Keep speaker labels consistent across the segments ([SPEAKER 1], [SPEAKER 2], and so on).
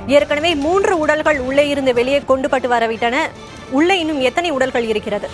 [SPEAKER 1] ஏற்கனவே மூன்று உடல்கள் உள்ளே இருந்து வெளியே கொண்டுபட்டு வரவிட்டன உள்ளே இன்னும் எத்தனை உடல்கள் இருக்கிறது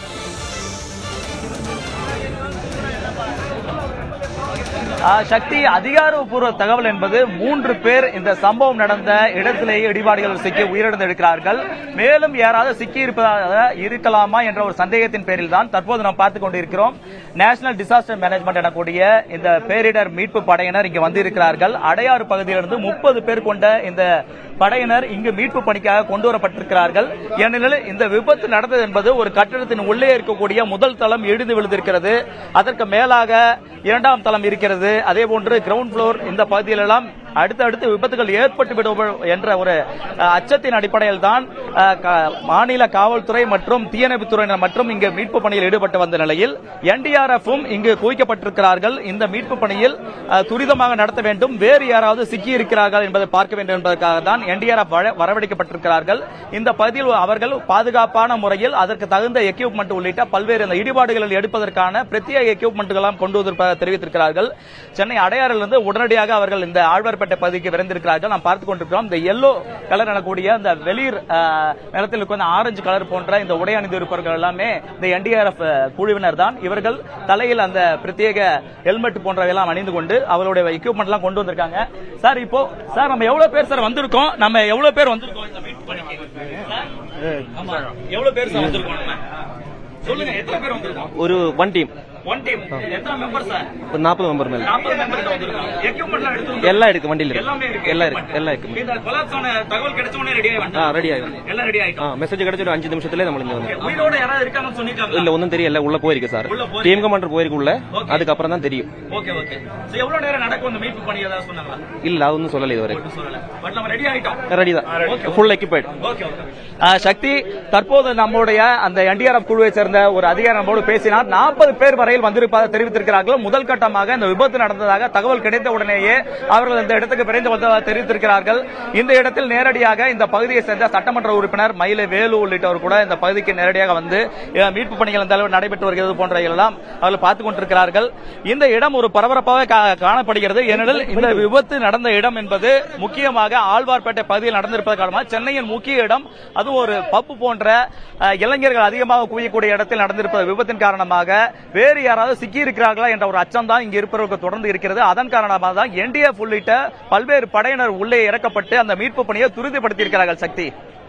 [SPEAKER 2] ஆ, சக்தி அதிகாரப்பூர்வ தகவல் என்பது மூன்று பேர் இந்த சம்பவம் நடந்த இடத்திலேயே இடிபாடுகள் சிக்கி உயிரிழந்திருக்கிறார்கள் மேலும் யாராவது சிக்கி இருப்பதாக இருக்கலாமா என்ற ஒரு சந்தேகத்தின் பேரில் தான் தற்போது நாம் பார்த்துக் கொண்டிருக்கிறோம் நேஷனல் டிசாஸ்டர் மேனேஜ்மெண்ட் எனக்கூடிய இந்த பேரிடர் மீட்பு படையினர் இங்கு வந்திருக்கிறார்கள் அடையாறு பகுதியிலிருந்து முப்பது பேர் கொண்ட இந்த படையினர் இங்கு மீட்பு பணிக்காக கொண்டு வரப்பட்டிருக்கிறார்கள் ஏனெனில் இந்த விபத்து நடந்தது என்பது ஒரு கட்டிடத்தின் உள்ளே இருக்கக்கூடிய முதல் தளம் இடிந்து விழுந்திருக்கிறது அதற்கு மேலாக இரண்டாம் தளம் இருக்கிறது அதே போன்று கிரவுண்ட் ஃப்ளோர் இந்த பகுதியிலெல்லாம் அடுத்தடுத்து விபத்துகள் ஏற்பட்டு விடும் என்ற ஒரு அஹ், அச்சத்தின் அடிப்படையில் தான் அஹ், க- மாநில காவல்துறை மற்றும் தீயணைப்புத்துறையினர் மற்றும் இங்கு மீட்பு பணியில் ஈடுபட்டு வந்த நிலையில் என்டிஆர்எஃப்பும் இங்கு குவிக்கப்பட்டிருக்கிறார்கள் இந்த மீட்பு பணியில் அஹ், துரிதமாக நடத்த வேண்டும் வேறு யாராவது சிக்கி இருக்கிறார்கள் என்பதை பார்க்க வேண்டும் என்பதற்காக தான் என்டிஆர்எஃப் வரவழைக்கப்பட்டிருக்கிறார்கள் இந்த பகுதியில் அவர்கள் பாதுகாப்பான முறையில் அதற்கு தகுந்த எக்யூப்மெண்ட் உள்ளிட்ட பல்வேறு இந்த இடிபாடுகளில் எடுப்பதற்கான பிரத்யேக எக்யூப்மெண்ட்டுகளாம் கொண்டு வந்திருப்பதாக தெரிவித்திருக்கிறார்கள் சென்னை அடையாறிலிருந்து உடனடியாக அவர்கள் இந்த ஆழ்வார்பேட்டை பகுதிக்கு விரைந்திருக்கிறார்கள் நாம் பார்த்துக் கொண்டிருக்கிறோம் இந்த எல்லோ கலர் எனக்கூடிய இந்த வெளிர் அஹ், நிலத்தில் இருக்கும் ஆரஞ்சு கலர் போன்ற இந்த உடை அணிந்திருப்பவர்கள் எல்லாமே இந்த என்டிஆர்எஃப் குழுவினர் தான் இவர்கள் தலையில் அந்த பிரத்யேக ஹெல்மெட் போன்றவையெல்லாம் அணிந்து கொண்டு அவர்களுடைய எக்யூப்மெண்ட் எல்லாம் கொண்டு வந்திருக்காங்க சார் இப்போ சார் நம்ம எவ்வளவு பேர் சார் வந்திருக்கோம் நம்ம எவ்வளவு பேர் வந்திருக்கோம் இந்த மீட்பு பணிக்கு சார்? ஆமா எவ்வளவு பேர் சார் வந்திருக்கோம் நம்ம சொல்லுங்க எத்தனை பேர் வந்திருக்கோம்
[SPEAKER 3] ஒரு ஒன் டீம்
[SPEAKER 2] ஒன் டீம் எத்தனை மெம்பர் சார்
[SPEAKER 3] ஒரு நாற்பது மெம்பர் மேல
[SPEAKER 2] நாற்பது மெம்பர் வந்திருக்கோம் எக்யூப்மெண்ட்லாம் எடுத்து
[SPEAKER 3] எல்லாம் இருக்கு வண்டியில
[SPEAKER 2] எல்லாமே
[SPEAKER 3] இருக்கு
[SPEAKER 2] இருக்கு
[SPEAKER 3] எல்லாம் இருக்கு எல்லாம் இருக்கு
[SPEAKER 2] இந்த கொலாப்ஸ் ஆன தகவல் கிடைச்ச உடனே ரெடி ஆகி
[SPEAKER 3] ஆ ரெடி ஆகும்
[SPEAKER 2] எல்லாம் ரெடி
[SPEAKER 3] ஆ
[SPEAKER 2] ஆயிட்டோம்
[SPEAKER 3] மெசேஜ் கிடைச்ச ஒரு அஞ்சு நிமிஷத்துல நம்ம இங்க வந்து
[SPEAKER 2] உயிரோட யாராவது இருக்காங்கன்னு சொல்லிருக்காங்க
[SPEAKER 3] இல்ல ஒன்றும் தெரியல உள்ள போயிருக்கு சார்
[SPEAKER 2] உள்ள போயிருக்கு.
[SPEAKER 3] டீம் கமாண்டர் போயிருக்கு உள்ள
[SPEAKER 2] Okay.
[SPEAKER 3] அதுக்கப்புறம் தான் தெரியும்
[SPEAKER 2] ஓகே ஓகே சோ எவ்வளவு நேரம் நடக்கும் அந்த மீட்பு பணி ஏதாவது சொன்னாங்களா
[SPEAKER 3] இல்ல அது ஒன்றும் சொல்லல இதுவரை
[SPEAKER 2] ஒண்ணும் சொல்லல பட் நம்ம ரெடி ஆயிட்டோம்
[SPEAKER 3] ரெடி தான் full equipped
[SPEAKER 2] okay okay Shakti தற்போது நம்முடைய அந்த என்டிஆர்எஃப் குழுவை சேர்ந்த ஒரு அதிகாரி நம்மோடு பேசினார் நாற்பது பேர் வரையில் வந்திருப்பதாக தெரிவித்திருக்கிறார்கள் முதல் கட்டமாக இந்த விபத்து நடந்ததாக தகவல் கிடைத்த உடனேயே அவர்கள் இந்த இடத்துக்கு விரைந்து வந்ததாக தெரிவித்திருக்கிறார்கள் இந்த இடத்தில் நேரடியாக இந்த பகுதியை சேர்ந்த சட்டமன்ற உறுப்பினர் மயிலை வேலு உள்ளிட்டவர் கூட இந்த பகுதிக்கு நேரடியாக வந்து அஹ், மீட்பு பணிகள் இந்த அளவு நடைபெற்று வருகிறது போன்றவை எல்லாம் அவர்கள் பார்த்துக் கொண்டிருக்கிறார்கள் இந்த இடம் ஒரு பரபரப்பாக கா- காணப்படுகிறது ஏனெனில் இந்த விபத்து நடந்த இடம் என்பது முக்கியமாக ஆழ்வார்பேட்டை பகுதியில் நடந்திருப்பது காரணமாக சென்னையின் முக்கிய இடம் அதுவும் ஒரு பப்பு போன்ற அஹ், இளைஞர்கள் அதிகமாக குவியக்கூடிய இடத்தில் நடந்திருப்பது விபத்தின் காரணமாக வேறு யாராவது சிக்கி இருக்கிறார்களா என்ற ஒரு அச்சம் தான் இங்கு இருப்பவர்களுக்கு தொடர்ந்து இருக்கிறது அதன் காரணமாக தான் என்டிஎஃப் உள்ளிட்ட பல்வேறு படையினர் உள்ளே இறக்கப்பட்டு அந்த மீட்பு பணியை துரிதப்படுத்தி இருக்கிறார்கள் சக்தி